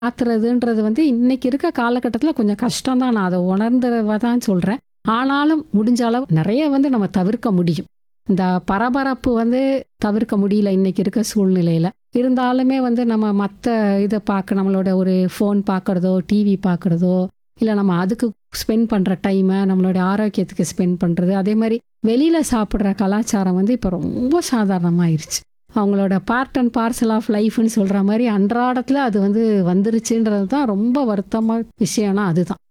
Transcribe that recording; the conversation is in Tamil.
மாத்துறதுன்றது வந்து இன்னைக்கு இருக்க காலகட்டத்தில் கொஞ்சம் கஷ்டம் தான் நான் அதை உணர்ந்தவ தான் சொல்கிறேன் ஆனாலும் முடிஞ்ச அளவு நிறைய வந்து நம்ம தவிர்க்க முடியும் இந்த பரபரப்பு வந்து தவிர்க்க முடியல இன்னைக்கு இருக்க சூழ்நிலையில் இருந்தாலுமே வந்து நம்ம மற்ற இதை பார்க்க நம்மளோட ஒரு ஃபோன் பார்க்குறதோ டிவி பார்க்குறதோ இல்லை நம்ம அதுக்கு ஸ்பெண்ட் பண்ணுற டைமை நம்மளோட ஆரோக்கியத்துக்கு ஸ்பெண்ட் பண்ணுறது அதே மாதிரி வெளியில் சாப்பிட்ற கலாச்சாரம் வந்து இப்போ ரொம்ப சாதாரணமாயிருச்சு அவங்களோட பார்ட் அண்ட் பார்சல் ஆஃப் லைஃப்னு சொல்கிற மாதிரி அன்றாடத்தில் அது வந்து வந்துருச்சுன்றது தான் ரொம்ப வருத்தமாக விஷயம்னா அதுதான்